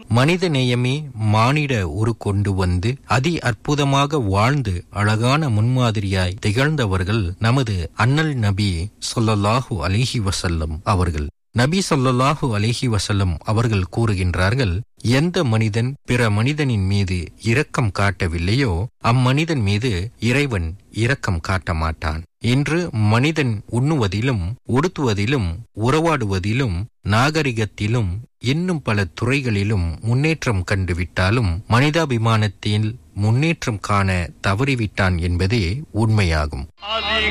மனித நேயமே மானிட உரு கொண்டு வந்து அதி அற்புதமாக வாழ்ந்து அழகான முன்மாதிரியாய் திகழ்ந்தவர்கள் நமது அண்ணல் நபி சொல்லல்லாஹு அலிஹி வசல்லம் அவர்கள் நபி சொல்லல்லாஹு அலிஹி வசல்லம் அவர்கள் கூறுகின்றார்கள் எந்த மனிதன் பிற மனிதனின் மீது இரக்கம் காட்டவில்லையோ அம்மனிதன் மீது இறைவன் இரக்கம் காட்ட மாட்டான் இன்று மனிதன் உண்ணுவதிலும் உடுத்துவதிலும் உறவாடுவதிலும் நாகரிகத்திலும் இன்னும் பல துறைகளிலும் முன்னேற்றம் கண்டுவிட்டாலும் மனிதாபிமானத்தில் முன்னேற்றம் காண தவறிவிட்டான் என்பதே உண்மையாகும்